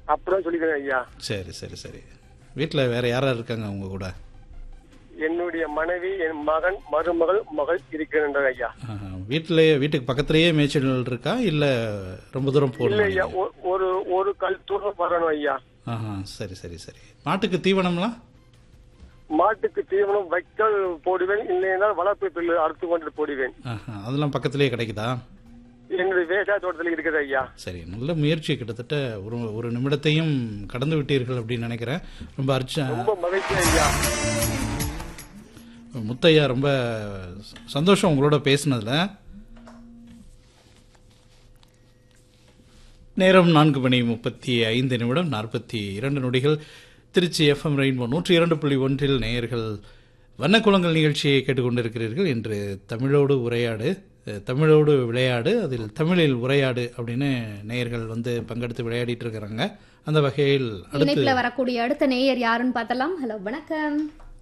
அப்புறம் சொல்லிக்கிறேன் ஐயா சரி சரி சரி வீட்டில் வேற யாரா இருக்காங்க உங்க கூட என்னுடைய மனைவி என் மகன் மருமகள் மகள் இருக்கின்றனர் ஐயா வீட்டிலேயே வீட்டுக்கு பக்கத்துலயே மேய்ச்சல் இருக்கா இல்ல ரொம்ப தூரம் இல்ல போகணும் ஐயா ஒ- ஒரு ஒரு கல் தூரம் வரணும் ஐயா ஆஹா சரி சரி சரி மாட்டுக்கு தீவனம்லாம் மாட்டுக்கு தீவனம் வைக்கல் போடுவேன் இல்லைன்னா வளர்ப்பு பில்லு அறுத்து கொண்டு போடுவேன் ஆஹா அதெல்லாம் பக்கத்துலயே கிடைக்குதா என்னுடைய விவசாய தோட்டத்தில் இருக்குது ஐயா சரி நல்ல முயற்சி கிட்டத்தட்ட ஒரு ஒரு நிமிடத்தையும் கடந்து விட்டீர்கள் அப்படின்னு நினைக்கிறேன் ரொம்ப அர்ச்ச ரொம்ப மகிழ்ச்சி ஐயா முத்தையா ரொம்ப சந்தோஷம் உங்களோட பேசுனதுல நேரம் நான்கு மணி முப்பத்தி ஐந்து நிமிடம் நாற்பத்தி இரண்டு நொடிகள் திருச்சி எஃப்எம் ரெயின்போ நூற்றி இரண்டு புள்ளி ஒன்றில் நேயர்கள் வண்ணக்குளங்கள் நிகழ்ச்சியை கேட்டுக்கொண்டிருக்கிறீர்கள் இன்று தமிழோடு உரையாடு அஹ், தமிழோடு விளையாடு அதில் தமிழில் உரையாடு அப்படின்னு நேயர்கள் வந்து பங்கெடுத்து விளையாடிட்டு இருக்கிறாங்க அந்த வகையில் அடுத்து இணைப்புல வரக்கூடிய அடுத்த நேயர் யாருன்னு பார்த்தலாம் ஹலோ வணக்கம்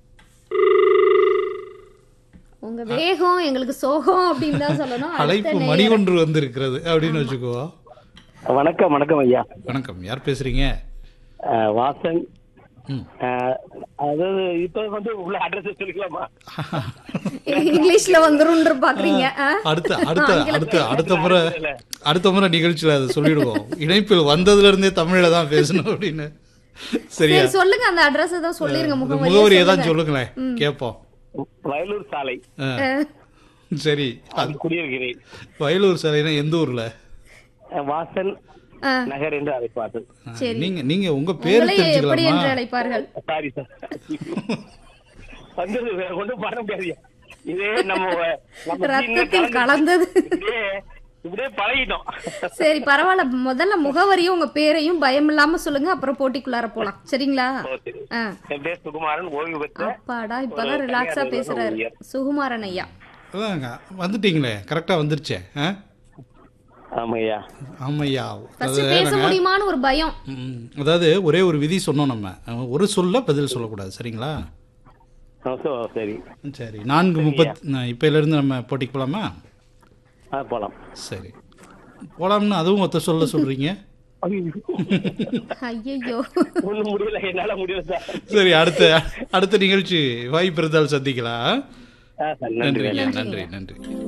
உங்க வேகம் எங்களுக்கு சோகம் அப்படின்னு தான் சொல்லணும் அடுத்த அழைப்பு நேயர். மணி ஒன்று வந்திருக்கிறது அப்படின்னு வச்சுக்கோ வணக்கம் வணக்கம் ஐயா வணக்கம் யார் பேசுறீங்க அஹ், வாசன் ம். அஹ், அதாவது இப்ப வந்து உள்ள அட்ரஸ் சொல்லிக்கலாமா இங்கிலீஷ்ல வந்துரும் பாக்குறீங்க ஆ? அடுத்த அடுத்த அடுத்த அடுத்த முறை அடுத்த முறை நிகழ்ச்சியில அதை சொல்லிடுவோம் இணைப்பில் வந்ததுல இருந்தே தமிழ்ல தான் பேசணும் அப்படின்னு சரியா சரி சொல்லுங்க அந்த அட்ரஸ் தான் சொல்லிருங்க இந்த முகவரி முகவரியை தான் சொல்லுங்களேன் கேட்போம் வயலூர் சாலை ஆ. சரி அது குடியிருக்கிறேன் வயலூர் சாலைனா எந்த ஊர்ல அஹ், வாசன் ஆ, நகர் என்று அழைப்பார்கள் ஆ, சரி. நீங்க நீங்க உங்க பேர் உங்களை எப்படி தெரிஞ்சுக்கலாமா என்று அழைப்பார்கள் சாரி சார் வந்தது வேற ஒன்றும் பண்ண முடியாது இதே நம்ம நம்ம சீன்ல ரத்தத்தில் கலந்து- கலந்தது இப்படியே இப்படியே பழகிட்டோம் சரி பரவாயில்ல முதல்ல முகவரியும் உங்க பேரையும் பயம் இல்லாம சொல்லுங்க அப்புறம் போட்டிக்குள்ளார போலாம் சரிங்களா ஓ, சரி. ஆ என் பேர் சுகுமாரன் ஓய்வு பெற்ற அப்பாடா இப்பதான் ஒரு ரிலாக்ஸா தனியார் பேசுறாரு ஊழியர். சுகுமாரன் ஐயா அதாங்க வந்துட்டீங்களே கரெக்டா வந்துருச்சே ஆ? ஆமா ஐயா ஆமையா ஃபர்ஸ்ட் பேச முடியுமான்னு ஒரு பயம் ம், அதாவது ஒரே ஒரு விதி சொன்னோம் நம்ம அஹ், ஒரு சொல்ல பதில் சொல்லக்கூடாது சரிங்களா ஆ, சோ, சரி சரி நான்கு முப்பத் இப்பையில இருந்து நம்ம போட்டிக்கு போலாமா ஆ போலாம் சரி போலாம்னு அதுவும் ஒத்த சொல்ல சொல்றீங்க ஐயோ ஒண்ணும் முடியல என்னால முடியல சார் சரி அடுத்த அடுத்த நிகழ்ச்சி வாய்ப்பு இருந்தால் சந்திக்கலாம் ஆ, சார் நன்றி நன்றி ஐயா, நன்றி நன்றி